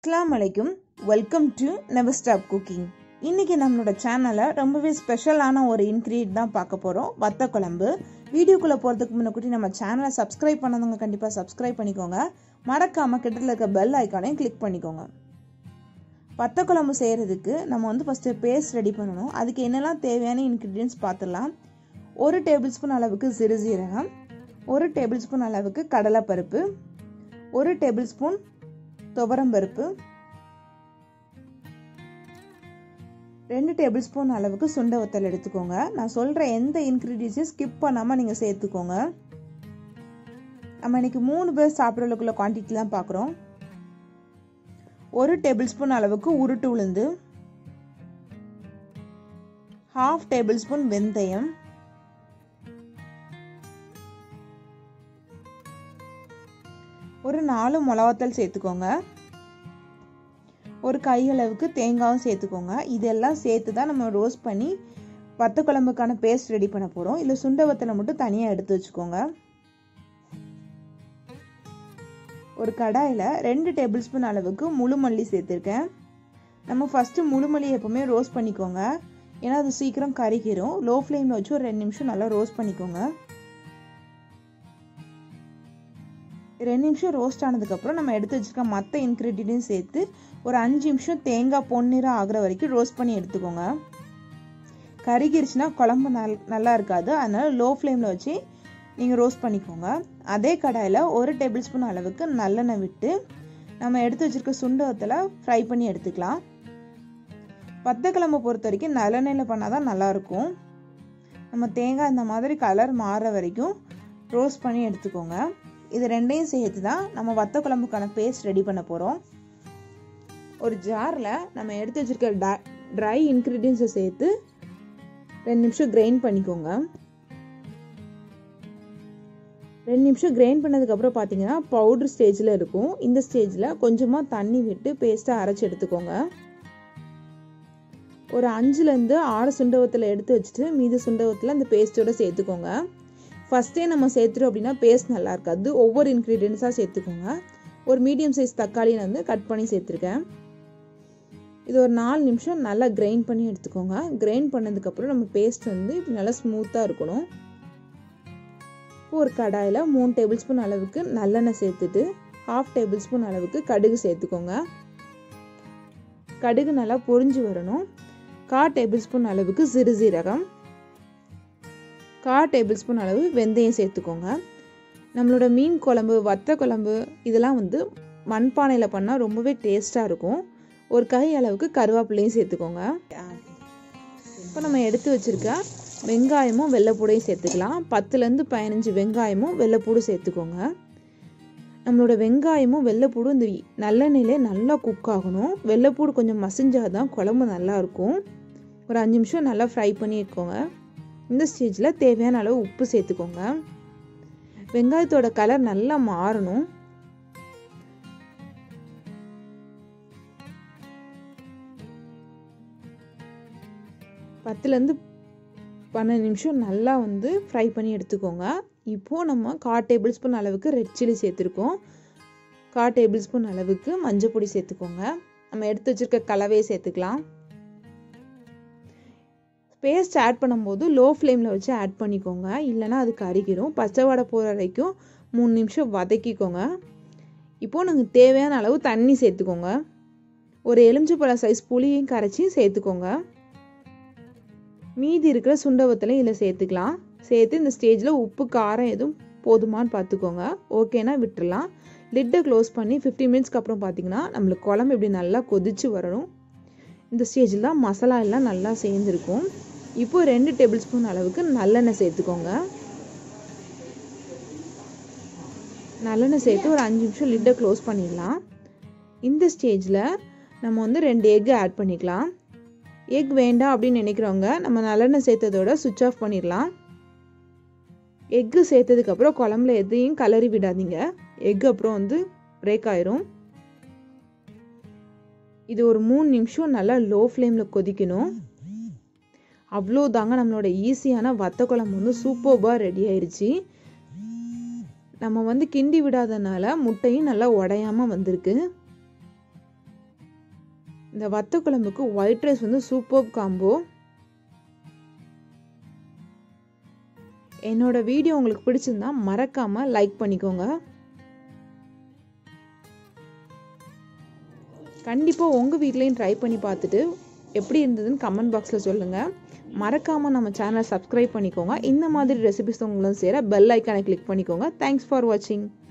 அஸ்லாம் வலைக்கும் welcome to Never Stop Cooking இன்னைக்கு நம்மளோட சேனலில் ரொம்பவே ஸ்பெஷலான ஒரு இன்க்ரீடியன்ட் தான் பார்க்க போகிறோம் வத்த குழம்பு வீடியோக்குள்ளே போகிறதுக்கு முன்னாடி நம்ம சேனலை சப்ஸ்கிரைப் பண்ணதவங்க கண்டிப்பாக சப்ஸ்கிரைப் பண்ணிக்கோங்க மறக்காமல் கிட்டத்தில் இருக்க பெல் ஐக்கானையும் கிளிக் பண்ணிக்கோங்க வத்த குழம்பு செய்கிறதுக்கு நம்ம வந்து ஃபஸ்ட்டு பேஸ்ட் ரெடி பண்ணணும் அதுக்கு என்னெல்லாம் தேவையான இன்க்ரீடியன்ஸ் பார்த்துடலாம் ஒரு டேபிள் ஸ்பூன் அளவுக்கு சிறுசீரகம் ஒரு டேபிள் ஸ்பூன் அளவுக்கு கடலைப்பருப்பு ஒரு டேபிள் ஸ்பூன் துவரம்பருப்பு ரெண்டு டேபிள் ஸ்பூன் அளவுக்கு சுண்ட வத்தல் எடுத்துக்கோங்க நான் சொல்கிற எந்த இன்க்ரீடியன்ஸையும் ஸ்கிப் பண்ணாமல் நீங்கள் சேர்த்துக்கோங்க நம்ம இன்னைக்கு மூணு பேர் சாப்பிட்றதுக்குள்ள குவான்டிட்டி தான் பார்க்குறோம் ஒரு டேபிள் ஸ்பூன் அளவுக்கு உருட்டு உளுந்து ஹாஃப் டேபிள் ஸ்பூன் வெந்தயம் ஒரு நாலு மிளகாத்தல் சேர்த்துக்கோங்க ஒரு கையளவுக்கு தேங்காயும் சேர்த்துக்கோங்க இதெல்லாம் சேர்த்து தான் நம்ம ரோஸ்ட் பண்ணி வத்த குழம்புக்கான பேஸ்ட் ரெடி பண்ண போகிறோம் இல்லை சுண்ட வத்தலை மட்டும் தனியாக எடுத்து வச்சுக்கோங்க ஒரு கடாயில் ரெண்டு டேபிள் ஸ்பூன் அளவுக்கு முழு மல்லி சேர்த்துருக்கேன் நம்ம ஃபஸ்ட்டு முழு மல்லி எப்போவுமே ரோஸ்ட் பண்ணிக்கோங்க ஏன்னா அது சீக்கிரம் கறிக்கிறோம் லோ ஃப்ளேமில் வச்சு ஒரு ரெண்டு நிமிஷம் நல்லா ரோஸ்ட் பண்ணிக்கோங்க ரெண்டு நிமிஷம் ரோஸ்ட் ஆனதுக்கப்புறம் நம்ம எடுத்து வச்சுருக்க மற்ற இன்க்ரீடியன்ட் சேர்த்து ஒரு அஞ்சு நிமிஷம் தேங்காய் பொன்னிறம் ஆகிற வரைக்கும் ரோஸ்ட் பண்ணி எடுத்துக்கோங்க கருகிருச்சுன்னா குழம்பு நல் நல்லா இருக்காது அதனால் லோ ஃப்ளேமில் வச்சு நீங்கள் ரோஸ்ட் பண்ணிக்கோங்க அதே கடாயில் ஒரு டேபிள் ஸ்பூன் அளவுக்கு நல்லெண்ணெய் விட்டு நம்ம எடுத்து வச்சுருக்க சுண்டகத்தில் ஃப்ரை பண்ணி எடுத்துக்கலாம் வத்த கிழம்பு பொறுத்த வரைக்கும் நல்லெண்ணெயில் பண்ணால் தான் நல்லாயிருக்கும் நம்ம தேங்காய் இந்த மாதிரி கலர் மாறுற வரைக்கும் ரோஸ்ட் பண்ணி எடுத்துக்கோங்க இது ரெண்டையும் சேர்த்து தான் நம்ம வத்த குழம்புக்கான பேஸ்ட் ரெடி பண்ண போகிறோம் ஒரு ஜாரில் நம்ம எடுத்து வச்சுருக்க ட்ரை இன்க்ரீடியன்ஸை சேர்த்து ரெண்டு நிமிஷம் கிரைண்ட் பண்ணிக்கோங்க ரெண்டு நிமிஷம் கிரைண்ட் பண்ணதுக்கப்புறம் பார்த்தீங்கன்னா பவுட்ரு ஸ்டேஜில் இருக்கும் இந்த ஸ்டேஜில் கொஞ்சமாக தண்ணி விட்டு பேஸ்ட்டை அரைச்சி எடுத்துக்கோங்க ஒரு அஞ்சுலேருந்து ஆறு சுண்டவத்தில் எடுத்து வச்சுட்டு மீதி சுண்டவத்தில் அந்த பேஸ்ட்டோட சேர்த்துக்கோங்க ஃபஸ்ட்டே நம்ம சேர்த்துட்டோம் அப்படின்னா பேஸ்ட் நல்லா இருக்காது ஒவ்வொரு இன்க்ரீடியன்ஸாக சேர்த்துக்கோங்க ஒரு மீடியம் சைஸ் தக்காளி நான் வந்து கட் பண்ணி சேர்த்துருக்கேன் இது ஒரு நாலு நிமிஷம் நல்லா கிரைண்ட் பண்ணி எடுத்துக்கோங்க கிரைண்ட் பண்ணதுக்கப்புறம் நம்ம பேஸ்ட் வந்து இப்படி நல்லா ஸ்மூத்தாக இருக்கணும் இப்போ ஒரு கடாயில் மூணு டேபிள் ஸ்பூன் அளவுக்கு நல்லெண்ணெய் சேர்த்துட்டு ஹாஃப் டேபிள் ஸ்பூன் அளவுக்கு கடுகு சேர்த்துக்கோங்க கடுகு நல்லா பொரிஞ்சு வரணும் கா டேபிள் ஸ்பூன் அளவுக்கு சிறுசீரகம் கா டேபிள் ஸ்பூன் அளவு வெந்தயம் சேர்த்துக்கோங்க நம்மளோட மீன் குழம்பு வத்த குழம்பு இதெல்லாம் வந்து மண்பானையில் பண்ணால் ரொம்பவே டேஸ்ட்டாக இருக்கும் ஒரு கை அளவுக்கு கருவேப்பிலையும் சேர்த்துக்கோங்க இப்போ நம்ம எடுத்து வச்சுருக்க வெங்காயமும் வெள்ளைப்பூடையும் சேர்த்துக்கலாம் பத்துலேருந்து பதினஞ்சு வெங்காயமும் வெள்ளைப்பூடு சேர்த்துக்கோங்க நம்மளோட வெங்காயமும் வெள்ளைப்பூடும் இந்த நல்லெண்ணெயிலே நல்லா குக் ஆகணும் வெள்ளைப்பூடு கொஞ்சம் மசிஞ்சால் தான் குழம்பு நல்லாயிருக்கும் ஒரு அஞ்சு நிமிஷம் நல்லா ஃப்ரை பண்ணியிருக்கோங்க இந்த ஸ்டேஜில் தேவையான அளவு உப்பு சேர்த்துக்கோங்க வெங்காயத்தோட கலர் நல்லா மாறணும் பத்துலேருந்து பன்னெண்டு நிமிஷம் நல்லா வந்து ஃப்ரை பண்ணி எடுத்துக்கோங்க இப்போது நம்ம கா டேபிள் ஸ்பூன் அளவுக்கு ரெட் சில்லி சேர்த்துருக்கோம் கா டேபிள் ஸ்பூன் அளவுக்கு மஞ்சள் பொடி சேர்த்துக்கோங்க நம்ம எடுத்து வச்சுருக்க கலவையை சேர்த்துக்கலாம் பேஸ்ட் ஆட் பண்ணும்போது லோ ஃப்ளேமில் வச்சு ஆட் பண்ணிக்கோங்க இல்லைனா அது கறிக்கிறோம் பச்சை வடை போகிற வரைக்கும் மூணு நிமிஷம் வதக்கிக்கோங்க இப்போது நாங்கள் தேவையான அளவு தண்ணி சேர்த்துக்கோங்க ஒரு எலுமிச்சப்பழம் சைஸ் புளியும் கரைச்சி சேர்த்துக்கோங்க மீதி இருக்கிற சுண்டவத்தில் இதில் சேர்த்துக்கலாம் சேர்த்து இந்த ஸ்டேஜில் உப்பு காரம் எதுவும் போதுமான்னு பார்த்துக்கோங்க ஓகேனா விட்டுடலாம் லிட்டை க்ளோஸ் பண்ணி ஃபிஃப்டி மினிட்ஸ்க்கு அப்புறம் பார்த்தீங்கன்னா நம்மளுக்கு குழம்பு இப்படி நல்லா கொதிச்சு வரணும் இந்த ஸ்டேஜில் தான் மசாலா எல்லாம் நல்லா சேர்ந்துருக்கும் இப்போ ரெண்டு டேபிள் ஸ்பூன் அளவுக்கு நல்லெண்ணெய் சேர்த்துக்கோங்க நல்லெண்ணெய் சேர்த்து ஒரு அஞ்சு நிமிஷம் லிட்டை க்ளோஸ் பண்ணிடலாம் இந்த ஸ்டேஜில் நம்ம வந்து ரெண்டு எக் ஆட் பண்ணிக்கலாம் எக் வேண்டாம் அப்படின்னு நினைக்கிறவங்க நம்ம நல்லெண்ணெய் சேர்த்ததோட சுவிட்ச் ஆஃப் பண்ணிடலாம் எக்கு சேர்த்ததுக்கப்புறம் குழம்புல எதையும் கலரி விடாதீங்க எக் அப்புறம் வந்து பிரேக் ஆயிரும் இது ஒரு மூணு நிமிஷம் நல்லா லோ ஃப்ளேமில் கொதிக்கணும் அவ்வளோ தாங்க நம்மளோட ஈஸியான வத்த குழம்பு வந்து சூப்பர்பாக ரெடி ஆயிடுச்சு நம்ம வந்து கிண்டி விடாதனால முட்டையும் நல்லா உடையாம வந்திருக்கு இந்த வத்த குழம்புக்கு ஒயிட் ரைஸ் வந்து சூப்பர் காம்போ என்னோட வீடியோ உங்களுக்கு பிடிச்சிருந்தா மறக்காமல் லைக் பண்ணிக்கோங்க கண்டிப்பாக உங்கள் வீட்லேயும் ட்ரை பண்ணி பார்த்துட்டு எப்படி இருந்ததுன்னு கமெண்ட் பாக்ஸில் சொல்லுங்கள் மறக்காமல் நம்ம சேனலை சப்ஸ்கிரைப் பண்ணிக்கோங்க இந்த மாதிரி ரெசிபிஸ் உங்களுக்கு சேர பெல் ஐக்கானை கிளிக் பண்ணிக்கோங்க தேங்க்ஸ் ஃபார் வாட்சிங்